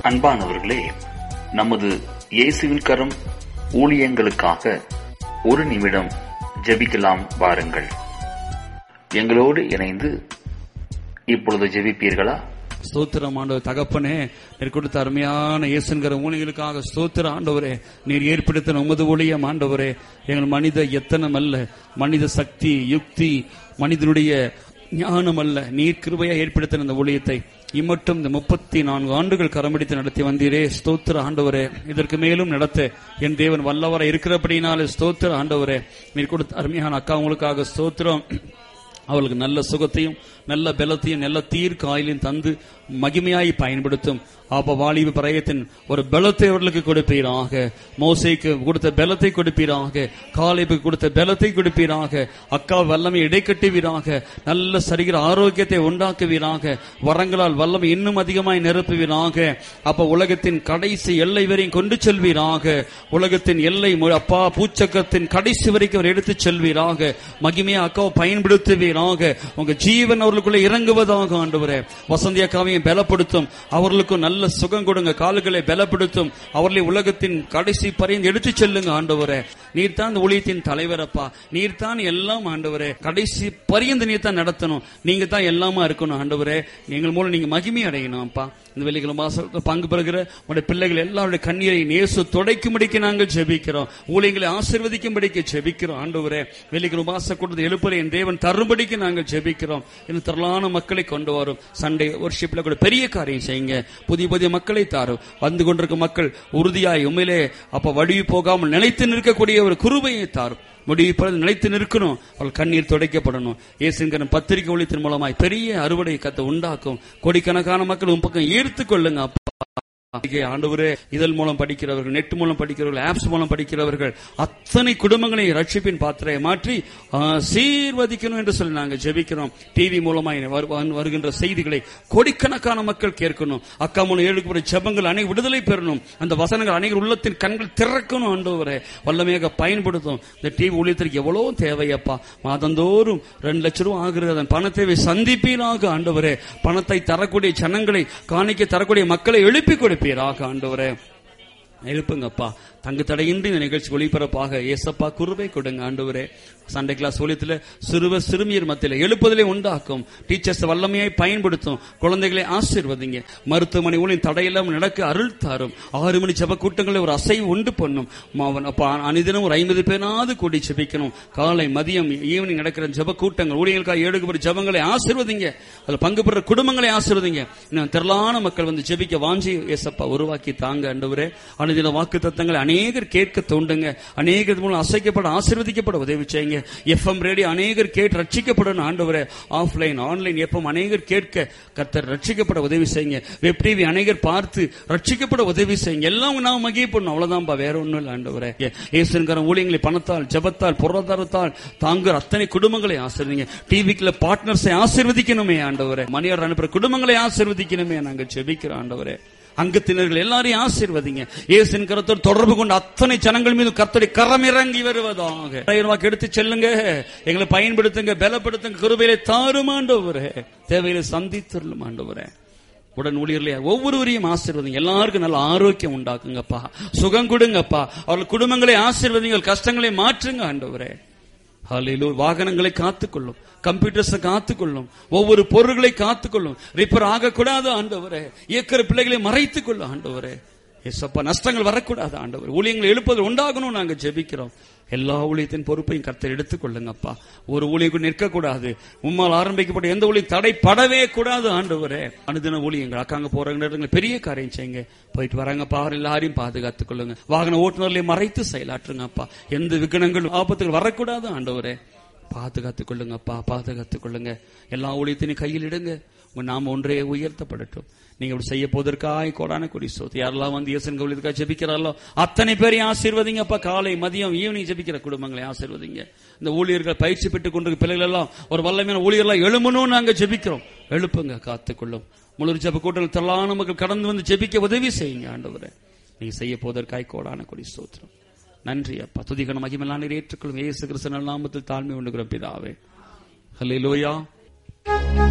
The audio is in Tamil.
அன்பானவர்களே நமது இயேசுவின் கரம் ஊழியங்களுக்காக ஒரு நிமிடம் ஜெபிக்கலாம் வாருங்கள் எங்களோடு இணைந்து இப்பொழுது ஜெபிப்பீர்களா ஸ்தோத்திரம் ஆண்டவர் தகப்பனே நீர் கொடுத்த அருமையான இயேசுங்கிற ஊழியர்களுக்காக ஸ்தோத்திர ஆண்டவரே நீர் ஏற்படுத்தின உமது ஊழியம் ஆண்டவரே எங்கள் மனித எத்தனம் அல்ல மனித சக்தி யுக்தி மனிதனுடைய ஞானம் அல்ல நீர் கிருபையா ஏற்படுத்தின இந்த ஊழியத்தை இம்மட்டும் இந்த முப்பத்தி நான்கு ஆண்டுகள் கரம்பிடித்து நடத்தி வந்தீரே ஸ்தோத்திர ஆண்டவரே இதற்கு மேலும் நடத்த என் தேவன் வல்லவரை இருக்கிறபடினாலே ஸ்தோத்திர ஆண்டவரே நீர் கொடுத்த அருமையான அக்கா உங்களுக்காக ஸ்தோத்திரம் அவளுக்கு நல்ல சுகத்தையும் நல்ல பலத்தையும் நல்ல தீர்க்க ஆயிலையும் தந்து மகிமையாய் பயன்படுத்தும் அப்ப வாலிப பிரயத்தின் ஒரு பலத்தை அவர்களுக்கு கொடுப்பீராக மோசைக்கு கொடுத்த பலத்தை கொடுப்பீராக காலைப்புக்கு கொடுத்த பலத்தை கொடுப்பீராக அக்கா வல்லமை இடைக்கட்டுவீராக நல்ல சரிகிற ஆரோக்கியத்தை உண்டாக்குவீராக வரங்களால் வல்லமை இன்னும் அதிகமாய் நிரப்புவீராக அப்ப உலகத்தின் கடைசி எல்லை வரையும் கொண்டு செல்வீராக உலகத்தின் எல்லை மு- அப்பா பூச்சக்கத்தின் கடைசி வரைக்கும் அவர் எடுத்துச் செல்வீராக மகிமையா அக்காவை பயன்படுத்துவீராக உங்க ஜீவன் அவர்களுக்குள்ள இறங்குவதாக ஆண்டவரே வசந்தி அக்காவையும் பலப்படுத்தும் அவர்களுக்கும் நல்ல சுகம் கொடுங்க கால்களை பலப்படுத்தும் அவர்களை உலகத்தின் கடைசி பறைந்து எடுத்துச் செல்லுங்க ஆண்டவரே நீர் தான் இந்த ஊழியத்தின் தலைவரப்பா நீர் தான் எல்லாம் ஆண்டவரே கடைசி பரியந்து நீர் தான் நடத்தணும் நீங்க தான் எல்லாமா இருக்கணும் ஆண்டவரே எங்கள் மூலம் நீங்க மகிமை அடையணும் அப்பா இந்த வெள்ளிக்கிழமை மாசத்துல பங்கு பெறுகிற உடைய பிள்ளைகள் எல்லாருடைய கண்ணீரை நேசு துடைக்கும்படிக்கு நாங்கள் ஜெபிக்கிறோம் ஊழியங்களை ஆசீர்வதிக்கும்படிக்கு ஜெபிக்கிறோம் ஆண்டவரே வெள்ளிக்கிழமை மாச கொடுத்து எழுப்புற என் தேவன் தரும்படிக்கு நாங்கள் ஜெபிக்கிறோம் இன்னும் திரளான மக்களை கொண்டு வரும் சண்டே ஒர்ஷிப்ல கூட பெரிய காரியம் செய்யுங்க புதிய புதிய மக்களை தாரும் வந்து கொண்டிருக்கும் மக்கள் உறுதியாய் உண்மையிலே அப்ப வடிவு போகாமல் நிலைத்து நிற்கக்கூடிய ஒரு குருபையை தாரும் முடிவு பிறகு நிலைத்து நிற்கணும் அவள் கண்ணீர் துடைக்கப்படணும் இயேசுங்கிற பத்திரிகை ஒளித்தின் மூலமாய் பெரிய அறுவடை கத்தை உண்டாக்கும் கோடிக்கணக்கான மக்கள் உன் பக்கம் ஈர்த்து கொள்ளுங்க அப்பா இங்கே ஆண்டவரே இதழ் மூலம் படிக்கிறவர்கள் நெட் மூலம் படிக்கிறவர்கள் ஆப்ஸ் மூலம் படிக்கிறவர்கள் அத்தனை குடும்பங்களை ரட்சிப்பின் பாத்திரையை மாற்றி சீர்வதிக்கணும் என்று சொல்லி நாங்கள் ஜெபிக்கிறோம் டிவி மூலமாய் வரு- வரு- வருகின்ற செய்திகளை கோடிக்கணக்கான மக்கள் கேட்கணும் அக்கா மூலம் ஏழுக்கு ஜெபங்கள் அனைவரும் விடுதலை பெறணும் அந்த வசனங்கள் அனைவர் உள்ளத்தின் கண்கள் திறக்கணும் ஆண்டவரே வல்லமையாக பயன்படுத்தும் இந்த டிவி ஊழியத்திற்கு எவ்வளவு தேவையப்பா மாதந்தோறும் ரெண்டு லட்சம் ரூபாய் ஆகிறது அதன் பண தேவை சந்திப்பீராக ஆண்டவரே பணத்தை தரக்கூடிய ஜனங்களை காணிக்க தரக்கூடிய மக்களை எழுப்பி கொடுப்பீராக ஆண்டவரே எழுப்புங்கப்பா தங்கு தடையின்றி இந்த நிகழ்ச்சி ஒளிபரப்பாக ஏசப்பா குருவை கொடுங்க ஆண்டவரே சண்டே கிளாஸ் ஒழியத்துல சிறுவர் சிறுமியர் மத்தியில எழுப்புதலை உண்டாக்கும் டீச்சர்ஸ் வல்லமையை பயன்படுத்தும் குழந்தைகளை ஆசீர்வதிங்க மருத்துவமனை ஊழியம் தடையில்லாமல் நடக்க அருள் தாரும் ஆறு மணி ஜப கூட்டங்களை ஒரு அசைவு உண்டு பண்ணும் மாவன் அப்ப அனிதினம் ஒரு ஐம்பது பேராவது கூடி ஜெபிக்கணும் காலை மதியம் ஈவினிங் நடக்கிற ஜப கூட்டங்கள் ஊழியர்களுக்காக ஏழுக்கு ஜபங்களை ஆசீர்வதிங்க அதுல பங்கு பெற குடும்பங்களை ஆசீர்வதிங்க இன்னும் திரளான மக்கள் வந்து ஜெபிக்க வாஞ்சி ஏசப்பா உருவாக்கி தாங்க ஆண்டவரே அனுதின வாக்கு தத்தங்களை அநேகர் கேட்க தோண்டுங்க அநேகர் மூலம் அசைக்கப்பட ஆசீர்வதிக்கப்பட உதவி செய்யுங்க எஃப்எம் ரேடியோ அநேகர் கேட்டு ரட்சிக்கப்படணும் ஆண்டவரே ஆஃப்லைன் ஆன்லைன் எஃப்எம் அநேகர் கேட்க கர்த்தர் ரட்சிக்கப்பட உதவி செய்யுங்க வெப் டிவி அநேகர் பார்த்து ரட்சிக்கப்பட உதவி செய்யுங்க எல்லாம் நாம் மகிழ பண்ணணும் அவ்வளவுதான்பா வேற ஒண்ணும் இல்லை ஆண்டவரே ஏசுங்கிற ஊழியங்களை பணத்தால் ஜபத்தால் பொருளாதாரத்தால் தாங்குற அத்தனை குடும்பங்களை ஆசீர்வதிங்க டிவிக்குள்ள பார்ட்னர்ஸை ஆசீர்வதிக்கணுமே ஆண்டவரே மணியார் அனுப்புற குடும்பங்களை ஆசீர்வதிக்கணுமே நாங்கள் ஜெபிக்கிறோம் ஆண்டவரே அங்கத்தினர்கள் எல்லாரையும் ஆசீர்வதிங்க இயேசுவின் கரத்தோடு தொடர்பு கொண்ட அத்தனை ஜனங்கள் மீது கர்த்தரை கரம் இறங்கி வருவதாக வாக்கு எடுத்து செல்லுங்க எங்களை பயன்படுத்துங்க பலப்படுத்துங்க கிருபையிலே தாருமாண்டவரே தேவையில சந்தித்தருளும் ஆண்டவரே உடன் ஊழியர்களே ஒவ்வொருவரையும் ஆசீர்வதிங்க எல்லாருக்கும் நல்ல ஆரோக்கியம் உண்டாக்குங்கப்பா சுகம் கொடுங்கப்பா அவர்கள் குடும்பங்களை ஆசீர்வதிங்க கஷ்டங்களை மாற்றுங்க ஆண்டவரே ஹalleluya வாகனங்களை காத்துக்கொள்ளும் கம்ப்யூட்டர்ஸை காத்துக்கொள்ளும் ஒவ்வொரு பொருள்களை காத்துக்கொள்ளும் ரிப்பேர் ஆகக்கூடாது ஆண்டவரே இயக்கிற பிள்ளைகளை மறைத்துக் கொள்ளும் ஆண்டவரே எஸ்அப்பா நஷ்டங்கள் வரக்கூடாது ஆண்டவர் ஊழியங்களை எழுப்பது உண்டாகணும் நாங்க ஜெபிக்கிறோம் எல்லா ஊழியத்தின் பொறுப்பையும் கர்த்தர் எடுத்துக்கொள்ளுங்கப்பா ஒரு ஊழியம் நிற்கக்கூடாது உம்மால் ஆரம்பிக்கப்பட்ட எந்த ஊழியம் தடைப்படவே கூடாது ஆண்டவரே அனுதின ஊழியங்கள் அக்காங்க போறாங்க பெரிய காரியம் செய்யுங்க போயிட்டு வராங்கப்பா எல்லாரையும் பாதுகாத்துக் கொள்ளுங்க வாகன ஓட்டுநர்களையும் மறைத்து செயலாற்றுங்கப்பா எந்த விகனங்களும் ஆபத்துகள் வரக்கூடாது ஆண்டவரே பாதுகாத்துக் கொள்ளுங்கப்பா பாதுகாத்துக் கொள்ளுங்க எல்லா ஊழியத்தினையும் கையில் இடுங்க உங்க நாம ஒன்றே உயர்த்தப்படட்டும் நீங்க இப்படி செய்ய போவதற்காய் கோடான கொடி சோத்து யாரெல்லாம் வந்து இயேசன் கோவிலுக்காக ஜெபிக்கிறாரோ அத்தனை பேரையும் ஆசீர்வதிங்கப்பா காலை மதியம் ஈவினிங் ஜெபிக்கிற குடும்பங்களை ஆசீர்வதிங்க இந்த ஊழியர்கள் பயிற்சி பெற்றுக் கொண்டிருக்க பிள்ளைகள் எல்லாம் ஒரு வல்லமையான ஊழியர்களாக எழுமணும்னு நாங்க ஜெபிக்கிறோம் எழுப்புங்க காத்துக்கொள்ளும் முழு ஜெப கூட்டங்கள் தள்ளான மக்கள் கடந்து வந்து ஜெபிக்க உதவி செய்யுங்க ஆண்டவரே நீங்க செய்ய போவதற்காய் கோடான கொடி ஸ்தோத்திரம் நன்றி அப்பா துதிகன மகிமெல்லாம் நீர் ஏற்றுக்கொள்ளும் இயேசு கிறிஸ்து நாமத்தில் தாழ்மை உண்டுகிறோம் பிதாவே ஹல்லேலூயா